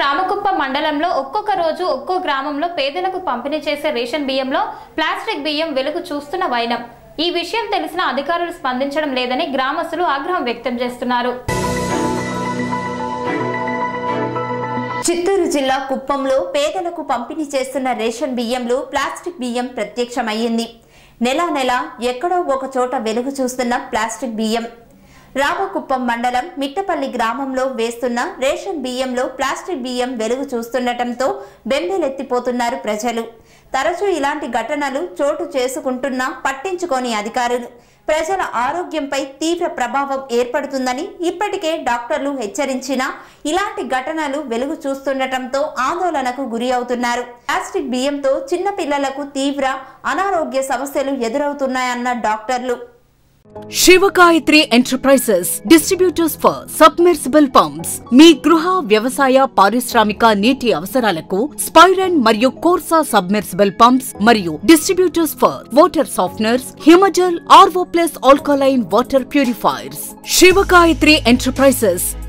రామకుప్పం మండలంలో ఒక్కొక్క రోజు ఒక్కో గ్రామంలో పేదలకు పంపిణీ చేసే రేషన్ బియ్యంలో ప్లాస్టిక్ బియ్యం వెలుగు చూస్తున్న వైనం ఈ విషయం తెలిసిన అధికారులు స్పందించడం లేదని గ్రామస్తులు ఆగ్రహం వ్యక్తం చేస్తున్నారు చిత్తూరు జిల్లా కుప్పంలో పేదలకు పంపిణీ చేస్తున్న రేషన్ బియ్యంలో ప్లాస్టిక్ బియ్యం ప్రత్యక్షమయ్యింది నెలా నెల ఎక్కడో ఒక చోట వెలుగు చూస్తున్న ప్లాస్టిక్ బియ్యం రామకుప్పం మండలం మిట్టపల్లి గ్రామంలో వేస్తున్న రేషన్ బియ్యంలో ప్లాస్టిక్ బియ్యం వెలుగు చూస్తుండటంతో బెంబేలెత్తిపోతున్నారు ప్రజలు తరచూ ఇలాంటి ఘటనలు చోటు చేసుకుంటున్నా పట్టించుకోని అధికారులు ప్రజల ఆరోగ్యంపై తీవ్ర ప్రభావం ఏర్పడుతుందని ఇప్పటికే డాక్టర్లు హెచ్చరించినా ఇలాంటి ఘటనలు వెలుగు చూస్తుండటంతో ఆందోళనకు గురి అవుతున్నారు ప్లాస్టిక్ బియ్యంతో చిన్న పిల్లలకు తీవ్ర అనారోగ్య సమస్యలు ఎదురవుతున్నాయన్న డాక్టర్లు Shivagayatri enterprises distributors for submersible pumps మీ గృహ వ్యవసాయ పారిశ్రామిక నీటి అవసరాలకు స్పైరన్ మరియు కోర్సా సబ్మెర్సిబుల్ పంప్స్ మరియు distributors for water softeners Himajal RO plus alkaline water purifiers Shivagayatri enterprises